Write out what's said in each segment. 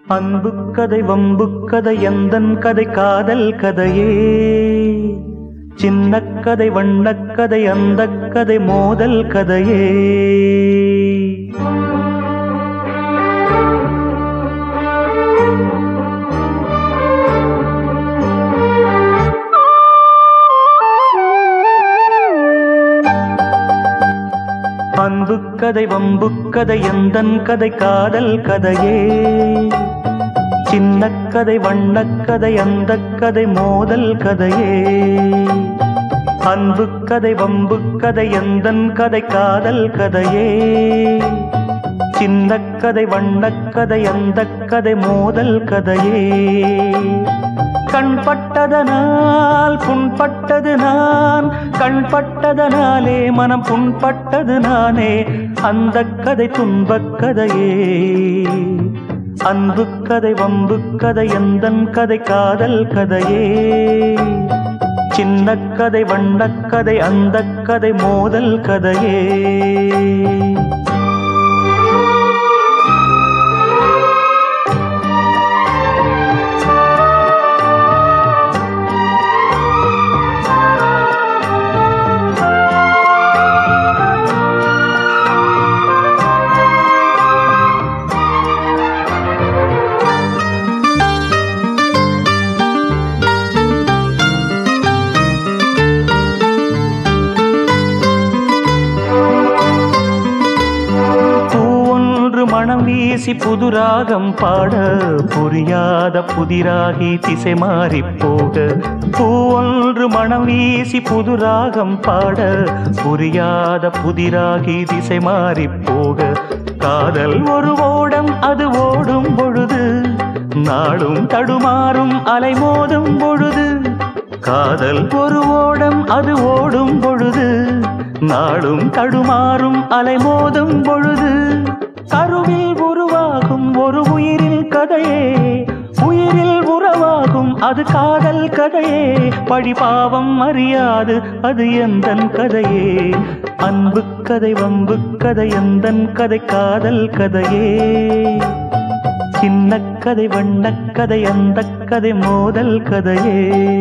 அன்பு கதை வம்பு கதை எந்தன் கதை காதல் கதையே சின்ன கதை வண்ணக் கதை அந்த கதை மோதல் கதையே அன்பு கதை வம்பு கதை எந்தன் கதை காதல் கதையே சின்ன கதை வண்ணக் கதை அந்த கதை மோதல் கதையே அன்பு கதை வம்பு கதை எந்தன் கதை காதல் கதையே சின்ன கதை வண்ணக் கதை அந்த கதை மோதல் கதையே கண்பட்டதனால் புண்பட்டது நான் கண்பட்டதனாலே மனம் புண்பட்டது நானே அந்த கதை துன்பக் கதையே அன்பு கதை வம்பு கதை எந்தன் கதை காதல் கதையே சின்ன கதை வண்ணக் கதை அந்த கதை மோதல் கதையே பூவொன்று மனம் வீசி புதுராகம் பாட புரியாத புதிராகி திசை மாறி போக பூவொன்று மனம் வீசி புதுராகம் பாட புரியாத புதிராகி திசை மாறி போக காதல் ஒரு ஓடம் அது ஓடும் பொழுது நாடும் தடுமாறும் அலைமோதும் பொழுது காதல் ஒரு ஓடம் அது ஓடும் பொழுது நாடும் தடுமாறும் அலைமோதும் பொழுது கருவில் உருவாகும் ஒரு உயிரின் கதையே உயிரில் உறவாகும் அது காதல் கதையே பழிபாவம் அறியாது அது எந்தன் கதையே அன்பு கதை வம்பு கதை எந்தன் கதை காதல் கதையே சின்ன கதை வண்ணக் கதை அந்த கதை மோதல் கதையே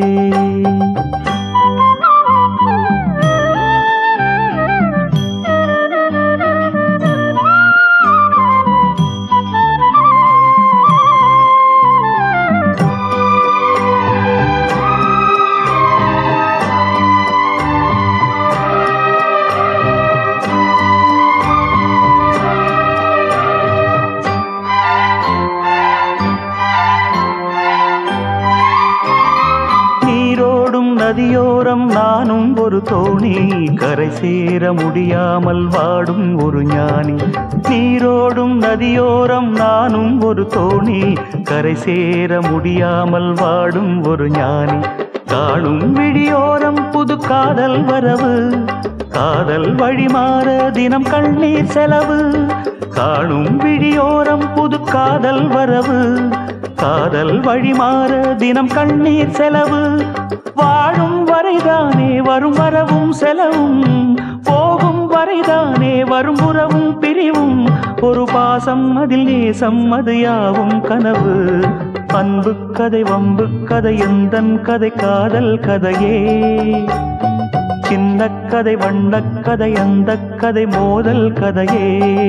நீரோடும் நதியோரம் நானும் ஒரு தோணி கரை சேர முடியாமல் வாடும் ஒரு ஞானி நீரோடும் நதியோரம் நானும் ஒரு தோணி கரை சேர முடியாமல் வாடும் ஒரு ஞானி காணும் விழியோரம் புது காதல் வரவு காதல் வழிமாற தினம் கண்ணீர் செலவு காணும் விழியோரம் புது காதல் வரவு காதல் வழிமாற தினம் கண்ணீர் செலவு வாழும் வரைதானே வரும் வரவும் செலவும் போகும் வரைதானே வரும் உறவும் பிரிவும் ஒரு பாசம் அதில் நேசம் அது யாவும் கனவு அன்பு கதை வம்பு கதை எந்தன் கதை காதல் கதையே சின்ன கதை வண்ணக் கதை அந்த கதை மோதல் கதையே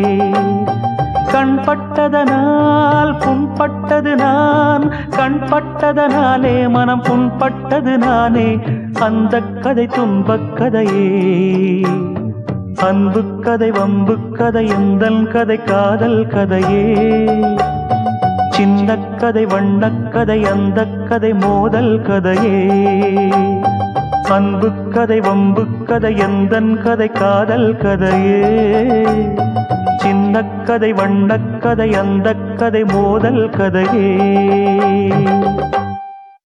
கண்பட்டதனால் புண்பட்டது நான் கண்பட்டதனாலே மனம் புண்பட்டது நானே அந்த கதை துன்பக் கதையே அன்பு கதை வம்பு கதை எந்தன் கதை காதல் கதையே சின்ன கதை வண்ணக் கதை அந்த கதை மோதல் கதையே அன்பு கதை வம்பு கதை எந்தன் கதை காதல் கதையே சின்ன கதை வண்ணக் கதை அந்த கதை மோதல் கதையே